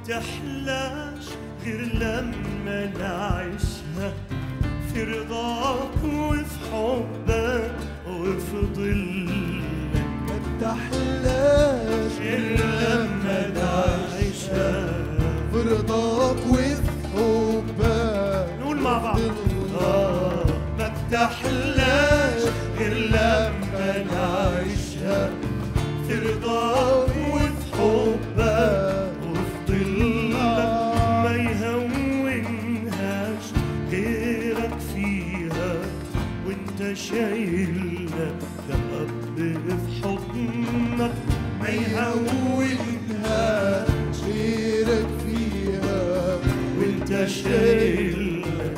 تحلاش غير لما نعيشها في رضاك وفي حبك وفي ظلك ما تحلاش غير لما نعيشها في رضاك وفي حبك نقول مع بعض آه ما بتحلاش غير لما نعيشها في رضاك وفي حبك وفي ظلك ما يهونهاش غيرك فيها وانت شايلنا كأب في حضنك ما يهونهاش غيرك فيها وانت شايلنا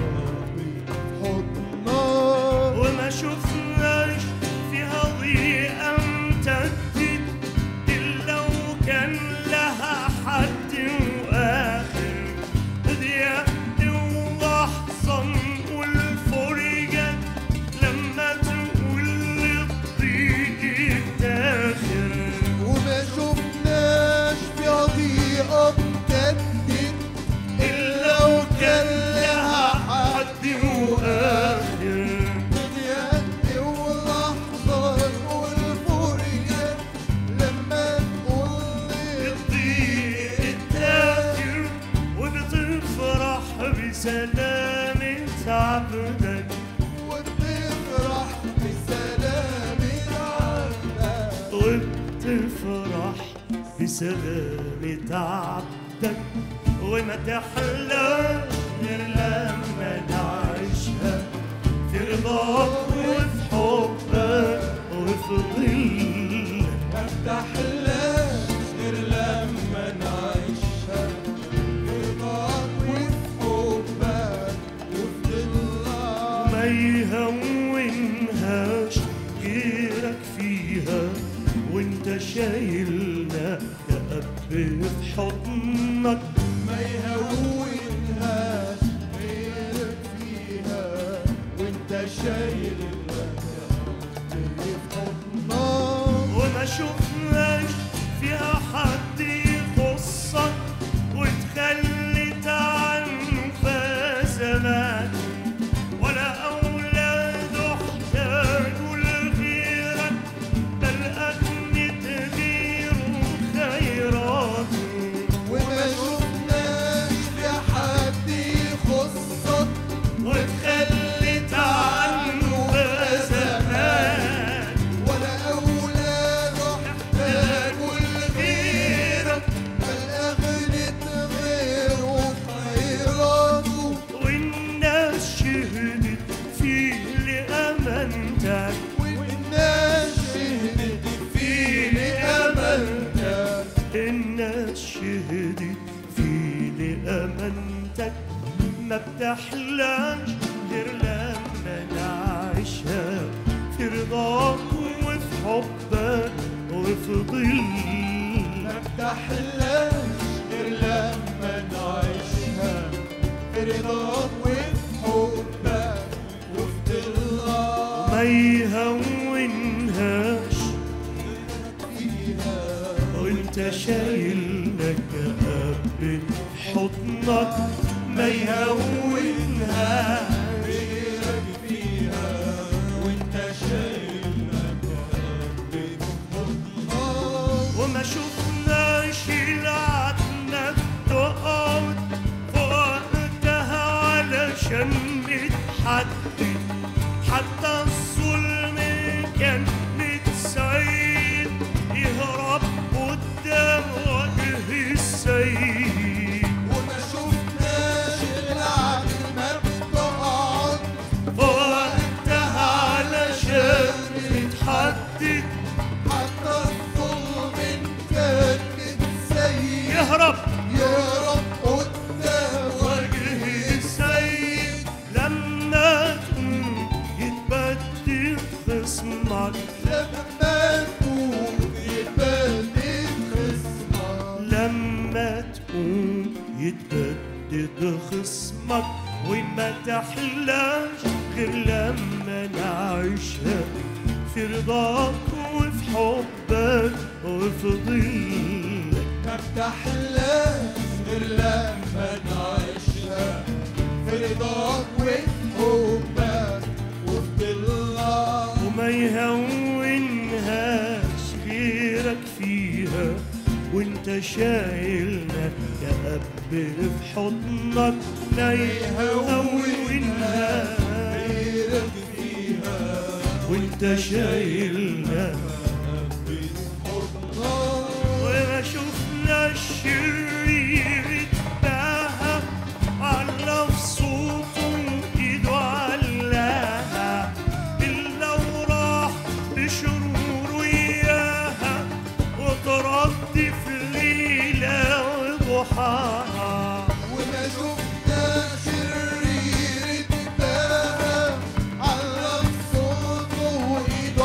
حضنك وما شفناش فيها ضيقة امتدت إلا وكان لها حد وآخر ضيق ولحظة نقول فرجة لما تقول الضيق الداخل وما شفناش في ضيقة امتدت إلا وكان لها حد وآخر بديت ولحظة نقول فرجة لما تقول الضيق الداخل وبتفرح بسلامة عبدك وبتفرح بسلامة عبدك وبتفرح بسلامة عبدك وما تحلاش غير لما نعيشها في رضاك وفي حبك وفي ظلك ما بتحلاش غير لما نعيشها برضاك وفي حبك وفي ضلك ما يهونهاش غيرك فيها وانت شايلنا كأب في حضنك ما يهونهاش غيرك فيها وانت شايل في حضنك وما شفناش فيها حد يخصك وتخلت عنه فزمان ولا أولاد احتاجوا لغيرك بل أغنت غيره خيراته وما شفناش في حد يخصك وتخلت عنه زمان ولا أولاد احتاجوا لغيرك بل أغنت غيره خيراته والناس شهدت فيه لأمانتك والناس شهدت فيه لأمانتك الناس شهدت فيه لأمانتك ما بتحلاش غير لما نعيشها في رضاك وفي حبك وفي ظلك ما بتحلاش غير لما نعيشها في رضاك وفي حبك وفي ضلك ما يهونهاش فيها وانت شايلنا كأب حضنك ما يهونهاش غيرك فيها وانت شايلك بحضنك وما شفناش العتمة تقعد وقتها علشان نتحدد حتى الظلم كان متسيد يهرب قدام وجه السيد وما شفناش العتمة بتقعد وقتها علشان نتحدد حتى الظلم كان متسيد يهرب يهرب قدام وجه السيد لما تقوم يتبدل خصمك لما تكون يبدل خصمك لما تقوم يتبدد خصمك وما تحلاش غير لما نعيشها في رضاك وفي حبك وفي ظلك ما تحلاش غير لما نعيشها في رضاك وحبك وفي ضلك وما يهونهاش غيرك فيها وانت شايلنا يا اب في حضنك ما يهونهاش غيرك فيها وانت شايلنا وما شفنا الشرير اتباهى على صوته ايده علاها الا وراح بشرور وياها وترد في ليله وضحاها وما شفنا شرير اتباهى علق صوته وايده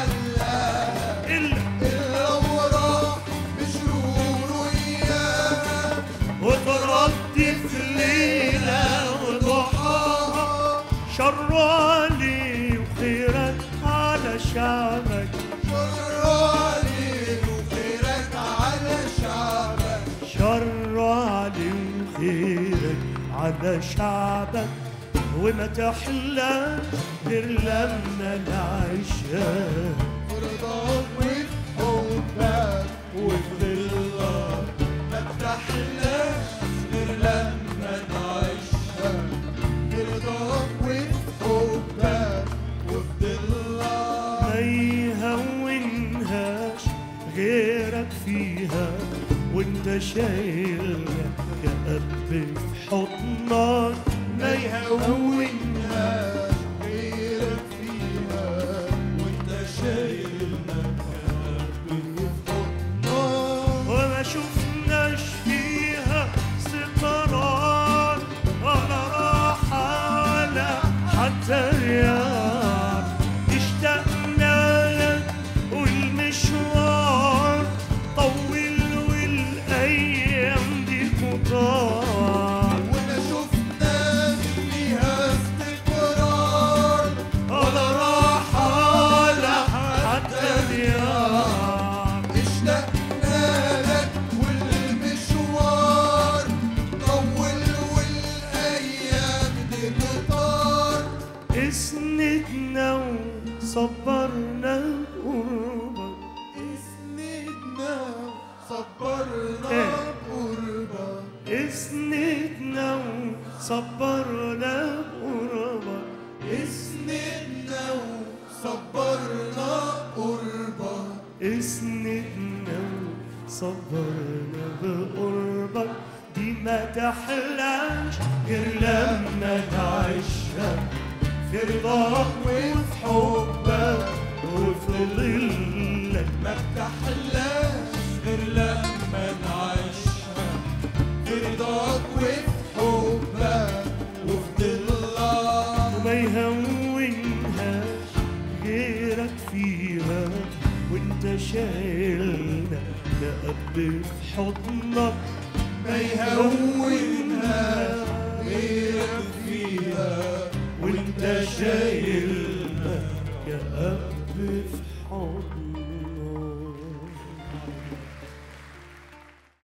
علاها الا إلا وراح بشرور وياها وترد في ليله وضحاها شر علي وخيرك على شعبك شر عليك وخيرك على شعبك شر علي وخيرك على شعبك وما تحلاش غير لما نعيشها في رضاك وفي حبك وفي ظلك ما تحلاش غير لما نعيشها في رضاك وفي حبك وفي ظلك ما يهونهاش غيرك فيها وانت شايلها يا اب في حضنك ما يهونهاش غيرك فيها وانت شايلنا في حضنك وما شفناش فيها استقرار ولا راحة ولا حتى رياض اشتقنا لك والمشوار طول والأيام دي كتار وما شفنا فيها استقرار ولا راحة ولا حتى رياض اشتقنا لك والمشوار طول والايام دي بتطار اسندنا وصبرنا قربك اسندنا صبرنا إيه. قربك اسندنا وصبرنا قربك اسندنا وصبرنا قربك اسندنا وصبرنا بقربك دي ما تحلاش غير لما تعيشها في رضاك وفي حبك وفي ظلك ما بتحلاش غير لما نعيشها في رضاك وفي حبك وفي ضلك وما يهونهاش غيرك فيها وانت شايلنا يا اب في حضنك ما يهونها غيرك فيها وانت شايلنا يا اب في حضنك